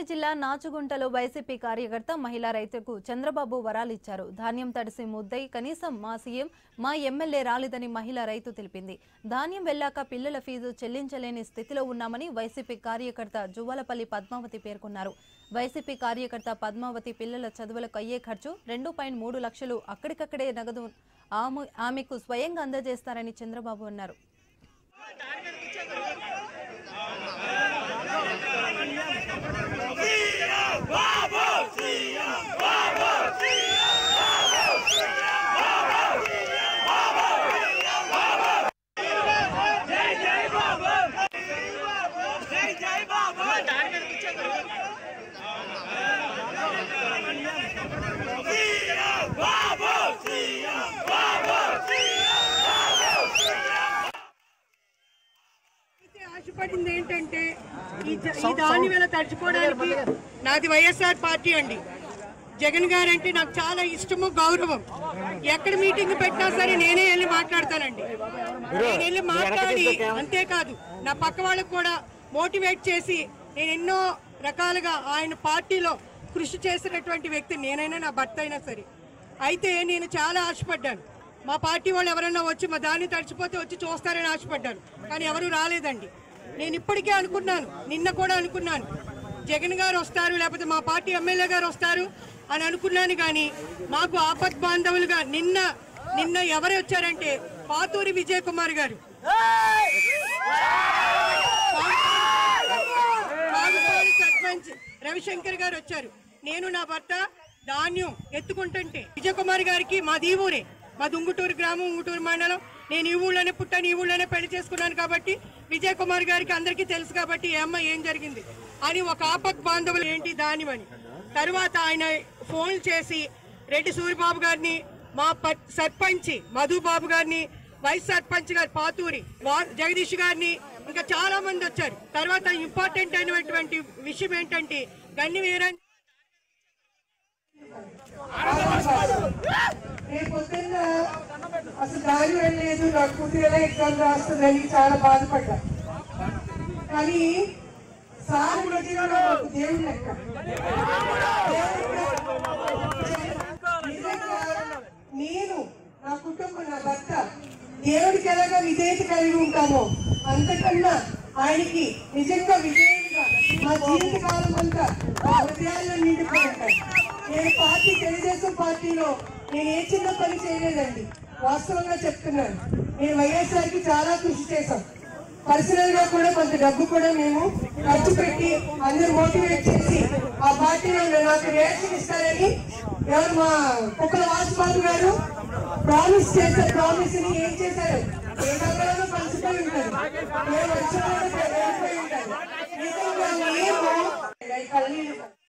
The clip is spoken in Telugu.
జిల్లా నాచుగుంటలో వైసీపీ కార్యకర్త మహిళా రైతుకు చంద్రబాబు వరాలిచ్చారు ధాన్యం తడిసి ముద్దై కనీసం మా సీఎం మా ఎమ్మెల్యే రాలేదని మహిళా రైతు తెలిపింది ధాన్యం వెళ్లాక పిల్లల ఫీజు చెల్లించలేని స్థితిలో ఉన్నామని వైసీపీ కార్యకర్త జువ్వలపల్లి పద్మావతి పేర్కొన్నారు వైసీపీ కార్యకర్త పద్మావతి పిల్లల చదువులకు అయ్యే ఖర్చు రెండు పాయింట్ మూడు లక్షలు అక్కడికక్కడే నగదు ఆమె- ఆమెకు స్వయంగా అందజేస్తారని చంద్రబాబు అన్నారు అయితే ఆశపడింది ఏంటంటే ఈ జ- ఈ దాని వేళ తడుచుకోవడానికి నాది వైఎస్ఆర్ పార్టీ అండి జగన్ గారు అంటే నాకు చాలా ఇష్టము గౌరవం ఎక్కడ మీటింగ్ పెట్టినా సరే నేనే వెళ్ళి మాట్లాడతానండి నేను వెళ్ళి మాట్లాడి అంతేకాదు నా పక్క వాళ్ళకు కూడా మోటివేట్ చేసి నేను ఎన్నో రకాలుగా ఆయన పార్టీలో కృషి చేసినటువంటి వ్యక్తి నేనైనా నా భర్త అయినా సరే అయితే నేను చాలా ఆశపడ్డాను మా పార్టీ వాళ్ళు ఎవరైనా వచ్చి మా దాన్ని తడిచిపోతే వచ్చి చూస్తారని ఆశపడ్డాను కానీ ఎవరు రాలేదండి నేను ఇప్పటికే అనుకున్నాను నిన్న కూడా అనుకున్నాను జగన్ గారు వస్తారు లేకపోతే మా పార్టీ ఎమ్మెల్యే గారు వస్తారు అని అనుకున్నాను కానీ మాకు ఆపత్ బాంధవులుగా నిన్న నిన్న ఎవరు వచ్చారంటే పాతూరి విజయ్ కుమార్ గారు బాగుపాడు సర్పంచ్ రవిశంకర్ గారు వచ్చారు నేను నా భర్త ధాన్యం ఎత్తుకుంటుంటే విజయకుమార్ గారికి మాది ఈ ఊరే మా దుంగుటూరు గ్రామం ఉంగుటూరు మండలం నేను ఈ ఊళ్ళోనే పుట్టాను ఈ ఊళ్ళోనే పెళ్లి చేసుకున్నాను కాబట్టి విజయ్ కుమార్ గారికి అందరికీ తెలుసు కాబట్టి ఏ అమ్మ ఏం జరిగింది అని ఒక ఆపత్ బాంధవులు ఏంటి దానివని తర్వాత ఆయన ఫోన్ చేసి రెడ్డి సూరిబాబు గారిని మా ప- సర్పంచ్ మధుబాబు గారిని వైస్ సర్పంచ్ గారు పాతూరి వా- జగదీష్ గారిని ఇంకా చాలా మంది వచ్చారు తర్వాత ఇంపార్టెంట్ అయినటువంటి విషయం ఏంటంటే గన్ని వీరన్ రేపు పొద్దున్న అసలు దారి వెళ్ళలేదు నా కూతురు ఎలా ఎగ్జామ్ రాస్తుందని చాలా బాధపడ్డా కానీ సార్ నిజంగా నాకు దేవుడు లెక్క నిజంగా నేను నా కుటుంబం నా భర్త దేవుడికి ఎలాగో విధేయత కలిగి ఉంటామో అంతకన్నా ఆయనకి నిజంగా విధేయుడిగా మా జీవితకాలం అంతా మా హృదయాల్లో నిండిపోయి ఉంటాయి నేను పార్టీ తెలుగుదేశం పార్టీలో నేను ఏ చిన్న పని చేయలేదండి వాస్తవంగా చెప్తున్నాను నేను వైఎస్ఆర్ కి చాలా కృషి చేశాం పర్సనల్ గా కూడా కొంత డబ్బు కూడా మేము ఖర్చు పెట్టి అందరూ మోటివేట్ చేసి ఆ పార్టీలో నాకు రియాక్షన్ ఇస్తారని ఎవరు మా కుక్కల వాసుబాబు గారు ప్రామిస్ చేశారు ప్రామిస్ ని ఏం చేశారు ఏ డబ్బులను పంచుకొని ఉంటారు ఏ వర్షంలో